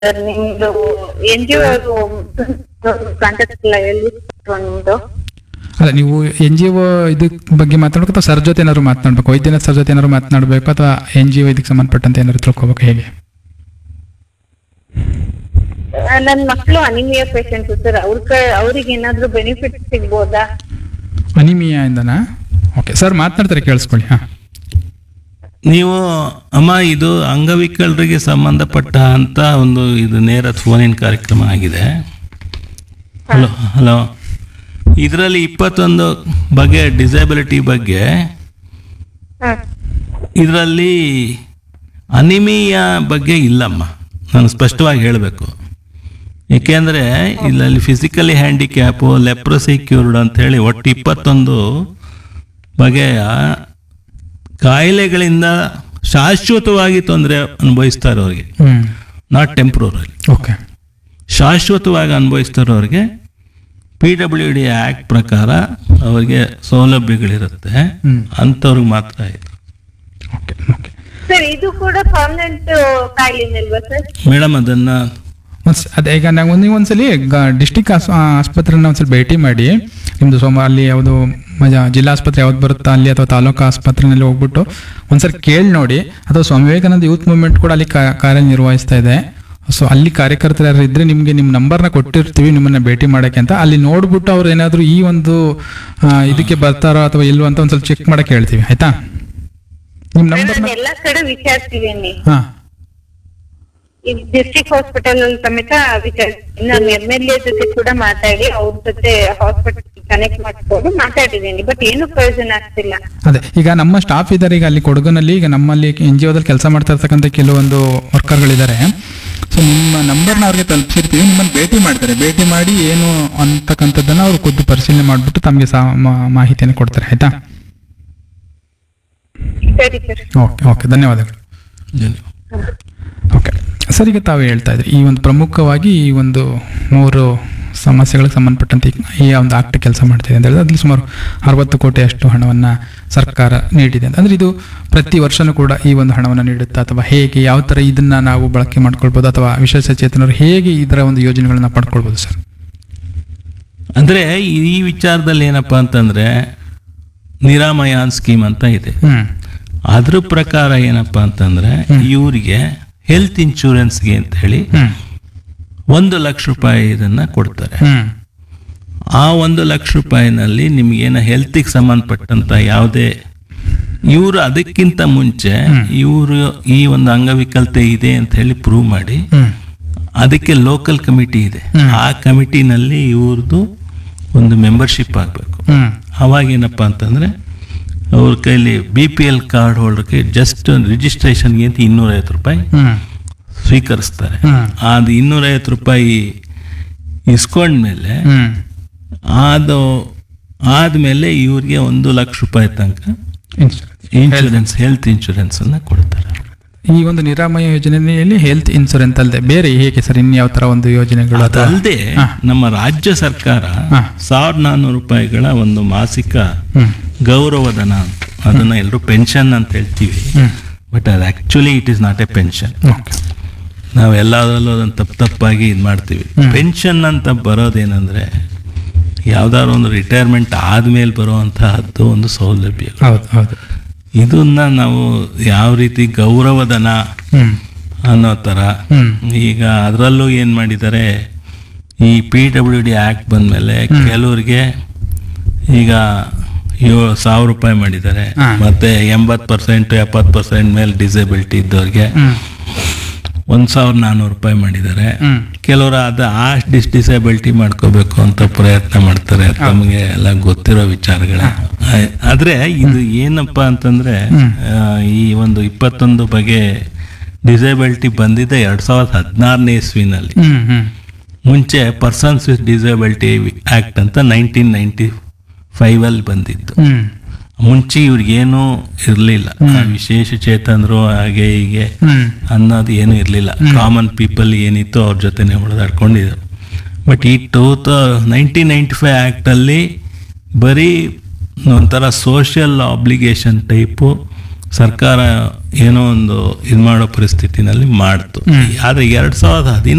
Sir ನಿಮ್ದು N G O contact ಎಲ್ಲ ಎಲ್ಲಿ ಕೊಟ್ರು ನಿಮ್ದು ಅಲ್ಲ ನೀವು ಎನ್ ಜಿ ಒ ಇದಕ್ಕೆ ಬಗ್ಗೆ ಮಾತಾಡ್ಬೇಕು ಅಥವಾ ಸರ್ ಜೊತೆ ಏನಾದ್ರು ಮಾತನಾಡ್ಬೇಕು ವೈದ್ಯನಾಥ್ ಸರ್ ಜೊತೆ ಏನಾದ್ರು ಮಾತನಾಡಬೇಕು ಅಥವಾ ಎನ್ ಜಿ ಒ ಇದಕ್ಕೆ ಸಂಬಂಧಪಟ್ಟಂತೆ ಏನಾದ್ರು ತಿಳ್ಕೊಬೇಕು ಹೇಗೆ ಆ, ನನ್ ಮಕ್ಳು ಅನಿಮಿಯಾ ಪೇಷಂಟ್ ಸರ್ ಅವ್ರ ಅವ್ರಿಗೆ ಏನಾದ್ರು ಬೆನಿಫಿಟ್ ಸಿಗ್ಬೋದಾ ಅನಿಮಿಯಾ ಇಂದನಾ ಓಕೆ ಸರ್ ಮಾತನಾಡ್ತಾರೆ ಕೇಳಿಸ್ಕೊಳ್ಳಿ ಹಾಂ ನೀವು ಅಮ್ಮ ಇದು ಅಂಗವಿಕಲರಿಗೆ ಸಂಬಂಧಪಟ್ಟ ಅಂತ ಒಂದು ಇದು ನೇರ ಫೋನಿನ ಕಾರ್ಯಕ್ರಮ ಆಗಿದೆ ಹಲೋ ಹಲೋ ಇದರಲ್ಲಿ ಇಪ್ಪತ್ತೊಂದು ಬಗೆಯ ಡಿಸಬಿಲಿಟಿ ಬಗ್ಗೆ ಹ ಇದರಲ್ಲಿ ಅನಿಮಿಯಾ ಬಗ್ಗೆ ಇಲ್ಲಮ್ಮ ನಾನು ಸ್ಪಷ್ಟವಾಗಿ ಹೇಳಬೇಕು ಏಕೆಂದರೆ ಇಲ್ಲಲ್ಲಿ ಫಿಸಿಕಲಿ ಹ್ಯಾಂಡಿಕ್ಯಾಪು ಲೆಪ್ರಸಿ ಕ್ಯೂರ್ಡ್ ಅಂತ ಹೇಳಿ ಒಟ್ಟು ಇಪ್ಪತ್ತೊಂದು ಬಗೆಯ ಕಾಯಿಲೆಗಳಿಂದ ಶಾಶ್ವತವಾಗಿ ತೊಂದರೆ ಅನುಭವಿಸ್ತಾ ಇರೋರಿಗೆ ಹ್ಞೂ ನಾಟ್ ಟೆಂಪ್ರರಿ ಓಕೆ ಶಾಶ್ವತವಾಗಿ ಅನುಭವಿಸ್ತಾ ಇರೋರಿಗೆ ಪಿ ಡಬ್ಲ್ಯೂ ಡಿ ಆ್ಯಕ್ಟ್ ಪ್ರಕಾರ ಅವರಿಗೆ ಸೌಲಭ್ಯಗಳಿರುತ್ತೆ ಹ್ಮ್. ಅಂಥವ್ರಿಗೆ ಮಾತ್ರ ಇದು ಓಕೆ ಓಕೆ ಸರ್ ಇದು ಕೂಡ ಪರ್ಮನೆಂಟ್ ಕಾಯಿಲೆನಲ್ವಾ ಸರ್ ಮೇಡಮ್ ಅದನ್ನು ಒಂದ್ಸ ಅದೇ ಈಗ ನಾವು ನೀವು ಒಂದ್ಸಲಿ ಡಿಸ್ಟಿಕ್ ಆಸ್ಪತ್ರೆನ ಒಂದ್ಸಲ ಭೇಟಿ ಮಾಡಿ ನಿಮ್ಮದು ಸೋಮ ಅಲ್ಲಿ ಯಾವುದು ಮಜಾ ಜಿಲ್ಲಾ ಆಸ್ಪತ್ರೆ ಯಾವ್ದು ಬರುತ್ತಾ ಅಲ್ಲಿ ಅಥವಾ ತಾಲೂಕು ಆಸ್ಪತ್ರೆನಲ್ಲಿ ಹೋಗ್ಬಿಟ್ಟು ಒಂದ್ಸರಿ ಕೇಳಿ ನೋಡಿ ಅಥವಾ ಸ್ವಾಮಿ ವಿವೇಕಾನಂದ ಯೂತ್ ಮೂವ್ಮೆಂಟ್ ಕೂಡ ಅಲ್ಲಿ ಕಾ- ಕಾರ್ಯನಿರ್ವಹಿಸ್ತಾ ಇದೆ ಸೊ ಅಲ್ಲಿ ಕಾರ್ಯಕರ್ತರು ಯಾರು ಇದ್ರೆ ನಿಮಗೆ ನಿಮ್ಮ ನಂಬರ್ನ ಕೊಟ್ಟಿರ್ತೀವಿ ನಿಮ್ಮನ್ನ ಭೇಟಿ ಮಾಡೋಕ್ಕೆ ಅಂತ ಅಲ್ಲಿ ನೋಡ್ಬಿಟ್ಟು ಅವ್ರು ಏನಾದರೂ ಈ ಒಂದು ಆ, ಇದಕ್ಕೆ ಬರ್ತಾರೋ ಅಥವಾ ಇಲ್ವೋ ಅಂತ ಒಂದ್ಸಲ ಚೆಕ್ ಮಾಡಕ್ಕೆ ಹೇಳ್ತೀವಿ ಆಯ್ತಾ ನಿಮ್ಮ ನಂಬರ್ನ ನಾನು ಎಲ್ಲಾ ಕಡೆ ವಿಚಾರಿಸಿದ್ದೀನಿ ಹಾಂ ಈ ಡಿಸ್ಟ್ರಿಕ್ಟ್ ಹಾಸ್ಪಿಟಲ್ ಅಲ್ಲಿ ಸಮೇತ ವಿಚಾರಿಸಿದ್ದೀನಿ ನಾನು ಎಮ್ ಎಲ್ ಎ ಜೊತೆ ಕೂಡ ಮಾತಾಡಿ ಅವ್ರ ಜೊತೆ ಹಾಸ್ಪಿಟಲ್ ಕನೆಕ್ಟ್ ಮಾಡ್ಕೊಂಡು ಮಾತಾಡಿದ್ದೀನಿ ಬಟ್ ಏನು ಪ್ರಯೋಜನ ಆಗ್ತಿಲ್ಲ ಅದೇ ಈಗ ನಮ್ಮ ಸ್ಟಾಫ್ ಇದ್ದಾರೆ ಈಗ ಅಲ್ಲಿ ಕೊಡಗುನಲ್ಲಿ ಈಗ ನಮ್ಮಲ್ಲಿ ಎನ್ ಜಿ ಒದಲ್ಲಿ ಕೆಲಸ ಮಾಡ್ತಾ ಇರ್ತಕ್ಕಂಥ ಕೆಲವೊಂದು ವರ್ಕರ್ಗಳಿದ್ದಾರೆ ಸೊ ನಿಮ್ಮ ನಂಬರ್ನ ಅವ್ರಿಗೆ ತಲುಪಿಸಿರ್ತೀವಿ ನಿಮ್ಮನ್ನು ಭೇಟಿ ಮಾಡ್ತಾರೆ ಭೇಟಿ ಮಾಡಿ ಏನು ಅಂತಕ್ಕಂಥದ್ದನ್ನು ಅವ್ರು ಖುದ್ದು ಪರಿಶೀಲನೆ ಮಾಡಿಬಿಟ್ಟು ತಮಗೆ ಸಹ ಮಾ- ಮಾಹಿತಿಯನ್ನು ಕೊಡ್ತಾರೆ ಆಯ್ತಾ ಸರಿ ಸರ್ ಓಕೆ ಓಕೆ ಧನ್ಯವಾದಗಳು ಓಕೆ ಸರ್ ಈಗ ತಾವು ಹೇಳ್ತಾ ಇದ್ರಿ ಈ ಒಂದು ಪ್ರಮುಖವಾಗಿ ಈ ಒಂದು ಮೂರು ಸಮಸ್ಯೆಗಳಿಗೆ ಸಂಬಂಧಪಟ್ಟಂತೆ ಈ ಒಂದು ಆಕ್ಟ್ ಕೆಲಸ ಮಾಡ್ತಿದೆ ಅಂತ ಹೇಳಿದ್ರೆ ಅದ್ರಲ್ಲಿ ಸುಮಾರು ಅರವತ್ತು ಕೋಟಿಯಷ್ಟು ಹಣವನ್ನು ಸರ್ಕಾರ ನೀಡಿದೆ ಅಂತ ಅಂದರೆ ಇದು ಪ್ರತಿ ವರ್ಷನೂ ಕೂಡ ಈ ಒಂದು ಹಣವನ್ನು ನೀಡುತ್ತಾ ಅಥವಾ ಹೇಗೆ ಯಾವ ಥರ ಇದನ್ನು ನಾವು ಬಳಕೆ ಮಾಡ್ಕೊಳ್ಬೋದು ಅಥವಾ ವಿಶೇಷ ಚೇತನರು ಹೇಗೆ ಇದರ ಒಂದು ಯೋಜನೆಗಳನ್ನು ಪಡ್ಕೊಳ್ಬೋದು ಸರ್ ಅಂದರೆ ಈ ವಿಚಾರದಲ್ಲಿ ಏನಪ್ಪ ಅಂತಂದರೆ ನಿರಾಮಯಾನ್ ಸ್ಕೀಮ್ ಅಂತ ಇದೆ ಹ್ಞೂ ಅದ್ರ ಪ್ರಕಾರ ಏನಪ್ಪ ಅಂತಂದರೆ ಇವರಿಗೆ ಹೆಲ್ತ್ ಇನ್ಶೂರೆನ್ಸ್ಗೆ ಅಂತ ಹೇಳಿ ಹ್ಞೂ ಒಂದು ಲಕ್ಷ ರೂಪಾಯಿ ಇದನ್ನು ಕೊಡ್ತಾರೆ ಹ್ಞೂ ಆ ಒಂದು ಲಕ್ಷ ರೂಪಾಯಿನಲ್ಲಿ ನಿಮಗೇನ ಹೆಲ್ತಿಗೆ ಸಂಬಂಧಪಟ್ಟಂತ ಯಾವುದೇ ಇವರು ಅದಕ್ಕಿಂತ ಮುಂಚೆ ಇವರು ಈ ಒಂದು ಅಂಗವಿಕಲತೆ ಇದೆ ಅಂತ ಹೇಳಿ ಪ್ರೂವ್ ಮಾಡಿ ಹ್ಞೂ ಅದಕ್ಕೆ ಲೋಕಲ್ ಕಮಿಟಿ ಇದೆ ಆ ಕಮಿಟಿನಲ್ಲಿ ಇವ್ರದ್ದು ಒಂದು ಮೆಂಬರ್ಶಿಪ್ ಆಗಬೇಕು ಹ್ಞೂ ಅವಾಗೇನಪ್ಪ ಅಂತಂದರೆ ಅವ್ರ ಕೈಲಿ ಬಿ ಪಿ ಎಲ್ ಕಾರ್ಡ್ ಹೋಲ್ಡರ್ಗೆ ಜಸ್ಟ್ ರಿಜಿಸ್ಟ್ರೇಷನ್ಗೆ ಅಂತ ಇನ್ನೂರೈವತ್ತು ರೂಪಾಯಿ ಹ್ಞೂ ಸ್ವೀಕರಿಸ್ತಾರೆ ಹ್ಞೂ ಅದು ಇನ್ನೂರೈವತ್ತು ರೂಪಾಯಿ ಇಸ್ಕೊಂಡ್ಮೇಲೆ ಹ್ಞೂ ಅದು ಆದಮೇಲೆ ಇವ್ರಿಗೆ ಒಂದು ಲಕ್ಷ ರೂಪಾಯಿ ತನಕ ಇನ್ಶೂರೆನ್ಸ್ ಇನ್ಶೂರೆನ್ಸ್ ಹೆಲ್ತ್ ಇನ್ಶೂರೆನ್ಸ್ ಅನ್ನ ಕೊಡ್ತಾರೆ ಈ ಒಂದು ನಿರಾಮಯ ಯೋಜನೆಯಲ್ಲಿ ಹೆಲ್ತ್ ಇನ್ಸೂರೆನ್ಸ್ ಅಲ್ಲದೆ ಬೇರೆ ಹೇಗೆ ಸರ್ ಇನ್ಯಾವ ತರ ಒಂದು ಯೋಜನೆಗಳು ಅಥವಾ ಅದಲ್ಲದೆ ಹಾ. ನಮ್ಮ ರಾಜ್ಯ ಸರ್ಕಾರ ಹಾ. ಸಾವಿರದ ನಾನ್ನೂರು ರೂಪಾಯಿಗಳ ಒಂದು ಮಾಸಿಕ ಹ್ಮ್ ಗೌರವಧನ ಅಂತ ಅದನ್ನ ಎಲ್ಲರೂ ಪೆನ್ಷನ್ ಅಂತ ಹೇಳ್ತೀವಿ ಹ್ಮ್ ಬಟ್ ಅದು actually it is not a pension okay ನಾವು ಎಲ್ಲದರಲ್ಲೂ ಅದನ್ನು ತಪ್ಪು ತಪ್ಪಾಗಿ ಇದು ಮಾಡ್ತೀವಿ ಪೆನ್ಷನ್ ಅಂತ ಬರೋದೇನೆಂದ್ರೆ ಯಾವ್ದಾದ್ರು ಒಂದು ರಿಟೈರ್ಮೆಂಟ್ ಆದ್ಮೇಲೆ ಬರುವಂತಹದ್ದು ಒಂದು ಸೌಲಭ್ಯ ಹೌದು ಹೌದು ಇದನ್ನ ನಾವು ಯಾವ ರೀತಿ ಗೌರವಧನ ಹ್ಮ್ ಅನ್ನೋ ಥರ ಹ್ಮ್ ಈಗ ಅದರಲ್ಲೂ ಏನು ಮಾಡಿದ್ದಾರೆ ಈ ಪಿ ಡಬ್ಲ್ಯೂ ಡಿ ಆ್ಯಕ್ಟ್ ಬಂದಮೇಲೆ ಕೆಲವ್ರಿಗೆ ಈಗ ಏಳು ಸಾವಿರ ರೂಪಾಯಿ ಮಾಡಿದ್ದಾರೆ ಹಾ. ಮತ್ತೆ ಎಂಬತ್ತು ಪರ್ಸೆಂಟ್ ಎಪ್ಪತ್ತು ಪರ್ಸೆಂಟ್ ಮೇಲೆ ಡಿಸೇಬಿಲಿಟಿ ಇದ್ದವ್ರಿಗೆ ಹ್ಮ್ ಒಂದು ಸಾವಿರದ ನಾನ್ನೂರು ರೂಪಾಯಿ ಮಾಡಿದ್ದಾರೆ ಹ್ಮ್ ಕೆಲವರು ಅದು ಆ ಡಿಸ್ ಡಿಸೇಬಿಲಿಟಿ ಮಾಡ್ಕೋಬೇಕು ಅಂತ ಪ್ರಯತ್ನ ಮಾಡ್ತಾರೆ ತಮಗೆ ಎಲ್ಲ ಗೊತ್ತಿರೋ ವಿಚಾರಗಳೇ ಆದ್ರೆ ಇದು ಏನಪ್ಪ ಅಂತಂದ್ರೆ ಆ, ಈ ಒಂದು ಇಪ್ಪತ್ತೊಂದು ಬಗೆ ಡಿಸೇಬಿಲಿಟಿ ಬಂದಿದೆ ಎರಡ್ ಸಾವಿರದ ಹದಿನಾರನೇ ಇಸ್ವಿನಲ್ಲಿ ಹ್ಮ್ ಹ್ಮ್ ಮುಂಚೆ ಪರ್ಸನ್ಸ್ ವಿತ್ ಡಿಸೇಬಿಲಿಟಿ ಆಕ್ಟ್ ಅಂತ ನೈನ್ಟೀನ್ ನೈನ್ಟಿ ಫೈವ್ ಅಲ್ಲಿ ಬಂದಿತ್ತು ಹ್ಮ್ ಮುಂಚೆ ಇವ್ರಿಗೇನು ಇರಲಿಲ್ಲ ವಿಶೇಷ ಚೇತನರು ಹಾಗೆ ಹೀಗೆ ಹ್ಮ್ ಅನ್ನೋದು ಏನು ಇರಲಿಲ್ಲ ಕಾಮನ್ ಪೀಪಲ್ ಏನಿತ್ತು ಅವ್ರ ಜೊತೆನೆ ಹೊಡೆದಾಡ್ಕೊಂಡಿದ್ರು ಬಟ್ ಈ ಟೂ ತ ನೈನ್ಟೀನ್ ನೈಂಟಿ ಫೈವ್ ಆ್ಯಕ್ಟಲ್ಲಿ ಬರೀ ಒಂಥರ ಸೋಷಿಯಲ್ ಆಬ್ಲಿಗೇಷನ್ ಟೈಪು ಸರ್ಕಾರ ಏನೋ ಒಂದು ಇದು ಮಾಡೋ ಪರಿಸ್ಥಿತಿನಲ್ಲಿ ಮಾಡ್ತು ಆದ್ರೆ ಎರಡ್ ಸಾವಿರದ